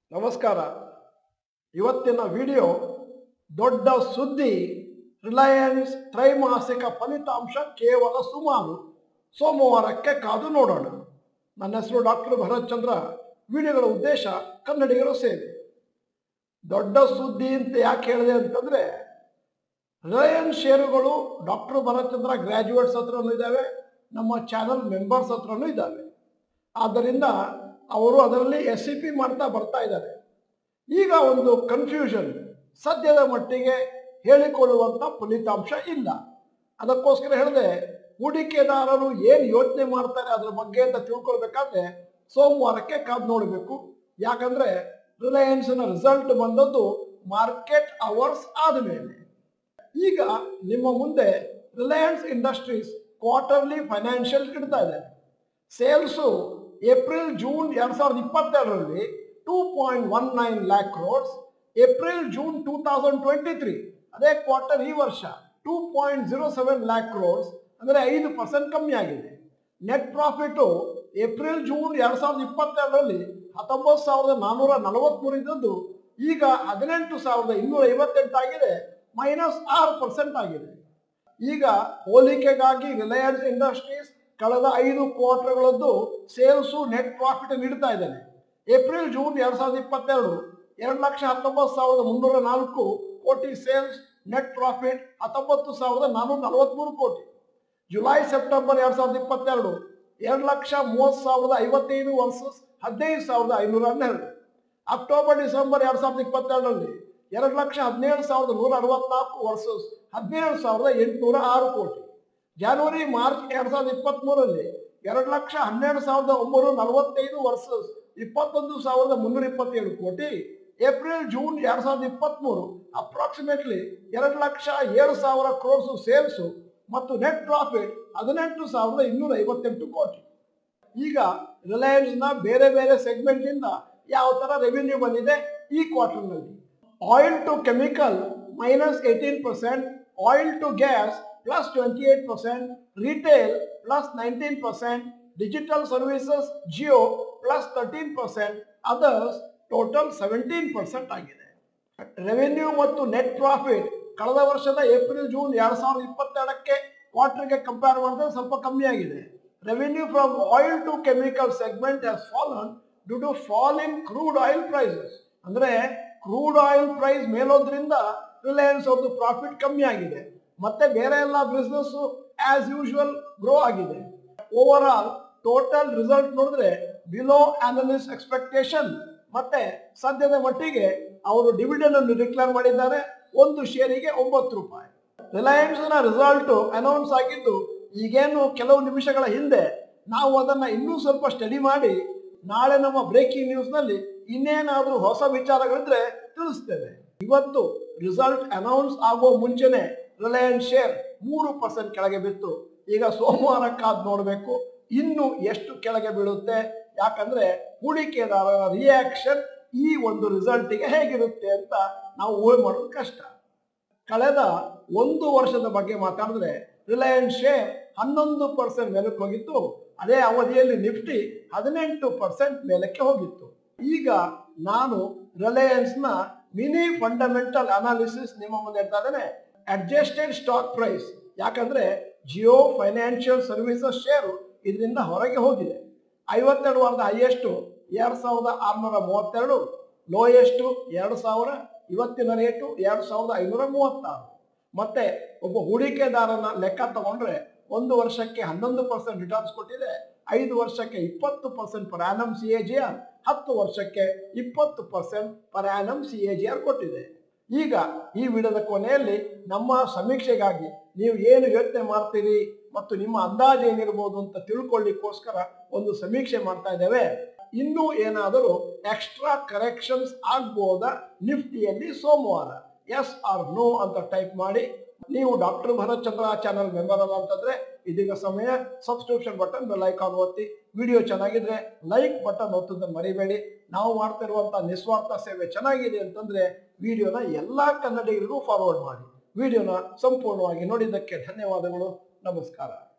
ನಮಸ್ಕಾರ ಇವತ್ತಿನ ವಿಡಿಯೋ ದೊಡ್ಡ ಸುದ್ದಿ ರಿಲಯನ್ಸ್ ತ್ರೈಮಾಸಿಕ ಫಲಿತಾಂಶ ಕೇವಲ ಸುಮಾರು ಸೋಮವಾರಕ್ಕೆ ಕಾದು ನೋಡೋಣ ನನ್ನ ಹೆಸರು ಡಾಕ್ಟರ್ ಭರತ್ ಚಂದ್ರ ವಿಡಿಯೋಗಳ ಉದ್ದೇಶ ಕನ್ನಡಿಗರ ಸೇವೆ ದೊಡ್ಡ ಸುದ್ದಿ ಅಂತ ಯಾಕೆ ಹೇಳಿದೆ ಅಂತಂದ್ರೆ ರಿಲಯನ್ಸ್ ಷೇರುಗಳು ಡಾಕ್ಟರ್ ಭರತ್ ಚಂದ್ರ ಗ್ರ್ಯಾಜುಯೇಟ್ಸ್ ಹತ್ರನೂ ಇದ್ದಾವೆ ನಮ್ಮ ಚಾನಲ್ ಮೆಂಬರ್ಸ್ ಹತ್ರನೂ ಇದ್ದಾವೆ ಆದ್ದರಿಂದ ಅವರು ಅದರಲ್ಲಿ ಎಸ್ ಸಿ ಪಿ ಮಾಡ್ತಾ ಬರ್ತಾ ಇದ್ದಾರೆ ಈಗ ಒಂದು ಕನ್ಫ್ಯೂಷನ್ ಸದ್ಯದ ಮಟ್ಟಿಗೆ ಹೇಳಿಕೊಳ್ಳುವಂಥ ಫಲಿತಾಂಶ ಇಲ್ಲ ಅದಕ್ಕೋಸ್ಕರ ಹೇಳಿದೆ ಹೂಡಿಕೆದಾರರು ಏನು ಯೋಚನೆ ಮಾಡ್ತಾರೆ ಅದ್ರ ಬಗ್ಗೆ ಅಂತ ತಿಳ್ಕೊಳ್ಬೇಕಾದ್ರೆ ಸೋಮವಾರಕ್ಕೆ ಕಾದು ನೋಡಬೇಕು ಯಾಕಂದ್ರೆ ರಿಲಯನ್ಸ್ನ ರಿಸಲ್ಟ್ ಬಂದದ್ದು ಮಾರ್ಕೆಟ್ ಅವರ್ಸ್ ಆದಮೇಲೆ ಈಗ ನಿಮ್ಮ ಮುಂದೆ ರಿಲಯನ್ಸ್ ಇಂಡಸ್ಟ್ರೀಸ್ ಕ್ವಾರ್ಟರ್ಲಿ ಫೈನಾನ್ಷಿಯಲ್ ಇಡ್ತಾ ಇದೆ ಸೇಲ್ಸು ಏಪ್ರಿಲ್ ಜೂನ್ ಎರಡ್ ಸಾವಿರದ ಇಪ್ಪತ್ತೆರಡರಲ್ಲಿ two point one nine lakh crores April June two thousand twenty three ಅದೇ ಕ್ವಾರ್ಟರ್ ಈ ವರ್ಷ two point zero seven lakh crores ಅಂದರೆ ಐದು ಪರ್ಸೆಂಟ್ ಕಮ್ಮಿ ಆಗಿದೆ ನೆಟ್ ಪ್ರಾಫಿಟು ಏಪ್ರಿಲ್ ಜೂನ್ ಎರಡ್ ಸಾವಿರದ ಇಪ್ಪತ್ತೆರಡರಲ್ಲಿ ಹತ್ತೊಂಬತ್ತು ಸಾವಿರದ ನಾನ್ನೂರ ನಲವತ್ಮೂರು ಇದ್ದದ್ದು ಈಗ ಹದಿನೆಂಟು ಸಾವಿರದ ಇನ್ನೂರ ಐವತ್ತೆಂಟು ಆಗಿದೆ ಮೈನಸ್ ಆರು ಪರ್ಸೆಂಟ್ ಆಗಿದೆ ಈಗ ಹೋಲಿಕೆಗಾಗಿ ರಿಲಯನ್ಸ್ ಇಂಡಸ್ಟ್ರೀಸ್ ಕಳೆದ ಐದು ಕ್ವಾರ್ಟರ್ಗಳದ್ದು ಸೇಲ್ಸು ನೆಟ್ ಪ್ರಾಫಿಟ್ ನೀಡ್ತಾ ಇದ್ದಾನೆ ಏಪ್ರಿಲ್ ಜೂನ್ ಎರಡ್ ಸಾವಿರದ ಇಪ್ಪತ್ತೆರಡು ಎರಡು ಲಕ್ಷ ಹತ್ತೊಂಬತ್ತು ಸಾವಿರದ ಮುನ್ನೂರ ನಾಲ್ಕು ಕೋಟಿ ಸೇಲ್ಸ್ ನೆಟ್ ಪ್ರಾಫಿಟ್ ಹತ್ತೊಂಬತ್ತು ಸಾವಿರದ ನಾನ್ನೂರ ನಲವತ್ಮೂರು ಕೋಟಿ ಜುಲೈ ಸೆಪ್ಟೆಂಬರ್ ಎರಡ್ ಸಾವಿರದ ಇಪ್ಪತ್ತೆರಡು ಎರಡು ಲಕ್ಷ ಮೂವತ್ತು ಸಾವಿರದ ಐವತ್ತೈದು ವರ್ಸಸ್ ಹದಿನೈದು ಸಾವಿರದ ಐನೂರ ಹನ್ನೆರಡು ಅಕ್ಟೋಬರ್ ಡಿಸೆಂಬರ್ ಎರಡ್ ಸಾವಿರದ ಇಪ್ಪತ್ತೆರಡರಲ್ಲಿ ಎರಡು ಲಕ್ಷ ಹದಿನೇಳು ಸಾವಿರದ ನೂರ ಅರವತ್ನಾಲ್ಕು ವರ್ಸಸ್ ಹದಿನೇಳು ಸಾವಿರದ ಎಂಟುನೂರ ಆರು ಕೋಟಿ ಜನವರಿ ಮಾರ್ಚ್ ಎರಡ್ ಸಾವಿರದ ಇಪ್ಪತ್ತ್ ಮೂರರಲ್ಲಿ ಎರಡು ಲಕ್ಷ ಹನ್ನೆರಡು ಸಾವಿರದ ಒಂಬೈನೂರ ನಲವತ್ತೈದು ವರ್ಸಸ್ ಇಪ್ಪತ್ತೊಂದು ಸಾವಿರದ ಮುನ್ನೂರ ಇಪ್ಪತ್ತೇಳು ಕೋಟಿ ಏಪ್ರಿಲ್ ಜೂನ್ ಎರಡ್ ಸಾವಿರದ ಇಪ್ಪತ್ತ್ ಮೂರು ಅಪ್ರಾಕ್ಸಿಮೇಟ್ಲಿ ಎರಡು ಲಕ್ಷ ಏಳು ಸಾವಿರ ಕ್ರೋರ್ಸು ಸೇಲ್ಸು ಮತ್ತು ನೆಟ್ ಪ್ರಾಫಿಟ್ ಹದಿನೆಂಟು ಸಾವಿರದ ಇನ್ನೂರ ಐವತ್ತೆಂಟು ಕೋಟಿ ಈಗ ರಿಲಯನ್ಸ್ನ ಬೇರೆ ಬೇರೆ ಸೆಗ್ಮೆಂಟ್ ಇಂದ ಯಾವ ತರ ರೆವಿನ್ಯೂ ಬಂದಿದೆ ಈ ಕ್ವಾರ್ಟರ್ನಲ್ಲಿ oil to chemical minus eighteen percent oil to gas plus twenty eight percent retail plus nineteen percent digital services Jio plus thirteen percent others total seventeen percent ಆಗಿದೆ ರೆವೆನ್ಯೂ ಮತ್ತು ನೆಟ್ ಪ್ರಾಫಿಟ್ ಕಳೆದ ವರ್ಷದ ಏಪ್ರಿಲ್ ಜೂನ್ ಎರಡ್ ಸಾವಿರದ ಇಪ್ಪತ್ತೆರಡಕ್ಕೆ ಕ್ವಾರ್ಟರ್ಗೆ compare ಮಾಡಿದ್ರೆ ಸ್ವಲ್ಪ ಕಮ್ಮಿ ಆಗಿದೆ revenue from oil to chemical segment has fallen due to fall in crude oil prices ಅಂದ್ರೆ ಕ್ರೂಡ್ ಆಯಿಲ್ ಪ್ರೈಸ್ ಮೇಲೋದ್ರಿಂದ ರಿಲಯನ್ಸ್ ಅವ್ರದ್ದು ಪ್ರಾಫಿಟ್ ಕಮ್ಮಿ ಆಗಿದೆ ಮತ್ತೆ ಬೇರೆ ಎಲ್ಲ ಬಿಸ್ನೆಸ್ ಆಸ್ ಯೂಶುವಲ್ ಗ್ರೋ ಆಗಿದೆ ಓವರ್ ಆಲ್ ಟೋಟಲ್ ರಿಸಲ್ಟ್ ನೋಡಿದ್ರೆ ಬಿಲೋ ಅನಲಿಸ್ಟ್ ಎಕ್ಸ್ಪೆಕ್ಟೇಷನ್ ಮತ್ತೆ ಸದ್ಯದ ಮಟ್ಟಿಗೆ ಅವರು ಡಿವಿಡೆಂಡ್ ಅನ್ನು ಡಿಕ್ಲೇರ್ ಮಾಡಿದ್ದಾರೆ ಒಂದು ಶೇರಿಗೆ ಒಂಬತ್ತು ರೂಪಾಯಿ ರಿಲಯನ್ಸ್ ನ ರಿಸಲ್ಟ್ ಅನೌನ್ಸ್ ಆಗಿದ್ದು ಈಗೇನು ಕೆಲವು ನಿಮಿಷಗಳ ಹಿಂದೆ ನಾವು ಅದನ್ನ ಇನ್ನೂ ಸ್ವಲ್ಪ ಸ್ಟಡಿ ಮಾಡಿ ನಾಳೆ ನಮ್ಮ ಬ್ರೇಕಿಂಗ್ ನ್ಯೂಸ್ ನಲ್ಲಿ ಇನ್ನೇನಾದ್ರೂ ಹೊಸ ವಿಚಾರಗಳಿದ್ರೆ ತಿಳಿಸ್ತೇವೆ ಇವತ್ತು ರಿಸಲ್ಟ್ ಅನೌನ್ಸ್ ಆಗೋ ಮುಂಚೆನೆ ರಿಲಯನ್ಸ್ ಶೇರ್ ಮೂರು ಪರ್ಸೆಂಟ್ ಕೆಳಗೆ ಬಿತ್ತು ಈಗ ಸೋಮವಾರ ಕಾದ್ ನೋಡಬೇಕು ಇನ್ನು ಎಷ್ಟು ಕೆಳಗೆ ಬೀಳುತ್ತೆ ಯಾಕಂದ್ರೆ ಹೂಡಿಕೆದಾರರ ರಿಯಾಕ್ಷನ್ ಈ ಒಂದು ರಿಸಲ್ಟಿಗೆ ಹೇಗಿರುತ್ತೆ ಅಂತ ನಾವು ಊಹೆ ಮಾಡೋದು ಕಷ್ಟ ಕಳೆದ ಒಂದು ವರ್ಷದ ಬಗ್ಗೆ ಮಾತಾಡಿದ್ರೆ ರಿಲಯನ್ಸ್ ಶೇರ್ ಹನ್ನೊಂದು ಪರ್ಸೆಂಟ್ ಮೇಲಕ್ಕೆ ಹೋಗಿತ್ತು ಅದೇ ಅವಧಿಯಲ್ಲಿ ನಿಫ್ಟಿ ಹದಿನೆಂಟು ಪರ್ಸೆಂಟ್ ಮೇಲಕ್ಕೆ ಹೋಗಿತ್ತು ಈಗ ನಾನು ರಿಲಯನ್ಸ್ನ ಮಿನಿ ಫಂಡಮೆಂಟಲ್ ಅನಾಲಿಸಿಸ್ ನಿಮ್ಮ ಮುಂದೆ ಇಡ್ತಾ ಇದ್ದೇನೆ ಅಡ್ಜಸ್ಟೆಡ್ ಸ್ಟಾಕ್ ಪ್ರೈಸ್ ಯಾಕಂದ್ರೆ ಜಿಯೋ ಫೈನಾನ್ಷಿಯಲ್ ಸರ್ವಿಸಸ್ ಶೇರು ಇದರಿಂದ ಹೊರಗೆ ಹೋಗಿದೆ ಐವತ್ತೆರಡು ವಾರದ ಹೈಯೆಸ್ಟು ಎರಡು ಸಾವಿರದ ಆರುನೂರ ಮೂವತ್ತೆರಡು ಲೋಯೆಸ್ಟು ಎರಡು ಸಾವಿರ ಇವತ್ತಿನ ರೇಟು ಎರಡು ಸಾವಿರದ ಐನೂರ ಮೂವತ್ತಾರು ಮತ್ತೆ ಒಬ್ಬ ಹೂಡಿಕೆದಾರನ ಲೆಕ್ಕ ತಗೊಂಡ್ರೆ ಒಂದು ವರ್ಷಕ್ಕೆ ಹನ್ನೊಂದು ಪರ್ಸೆಂಟ್ ರಿಟರ್ನ್ಸ್ ಕೊಟ್ಟಿದೆ ಐದು ವರ್ಷಕ್ಕೆ ಇಪ್ಪತ್ತು percent per annum C A G R ಹತ್ತು ವರ್ಷಕ್ಕೆ ಇಪ್ಪತ್ತು percent per annum C A G R ಕೊಟ್ಟಿದೆ ಈಗ ಈ ವಿಡಿಯೋದ ಕೊನೆಯಲ್ಲಿ ನಮ್ಮ ಸಮೀಕ್ಷೆಗಾಗಿ ನೀವು ಏನು ಯೋಚನೆ ಮಾಡ್ತೀರಿ ಮತ್ತು ನಿಮ್ಮ ಅಂದಾಜು ಏನಿರ್ಬೋದು ಅಂತ ತಿಳ್ಕೊಳ್ಳಿಕ್ಕೋಸ್ಕರ ಒಂದು ಸಮೀಕ್ಷೆ ಮಾಡ್ತಾ ಇದ್ದೇವೆ ಇನ್ನೂ ಏನಾದರೂ ಎಕ್ಸ್ಟ್ರಾ ಕರೆಕ್ಷನ್ಸ್ ಆಗ್ಬೋದಾ ನಿಫ್ಟಿಯಲ್ಲಿ ಸೋಮವಾರ ಎಸ್ ಆರ್ ನೋ ಅಂತ ಟೈಪ್ ಮಾಡಿ ನೀವು doctor Bharath Chandra channel member ಅಲ್ಲ ಅಂತಂದ್ರೆ ಇದೀಗ ಸಮಯ ಸಬ್ಸ್ಕ್ರಿಪ್ಷನ್ ಬಟನ್ ಬೆಲ್ ಐಕಾನ್ ಒತ್ತಿ ವಿಡಿಯೋ ಚೆನ್ನಾಗಿದ್ರೆ ಲೈಕ್ ಬಟನ್ ಒತ್ತೋದನ್ನ ಮರಿಬೇಡಿ ನಾವು ಮಾಡ್ತಿರುವಂತ ನಿಸ್ವಾರ್ಥ ಸೇವೆ ಚೆನ್ನಾಗಿದೆ ಅಂತಂದ್ರೆ ವಿಡಿಯೋನ ಎಲ್ಲಾ ಕನ್ನಡಿಗರಿಗೂ ಫಾರ್ವರ್ಡ್ ಮಾಡಿ ವಿಡಿಯೋನ ಸಂಪೂರ್ಣವಾಗಿ ನೋಡಿದ್ದಕ್ಕೆ ಧನ್ಯವಾದಗಳು ನಮಸ್ಕಾರ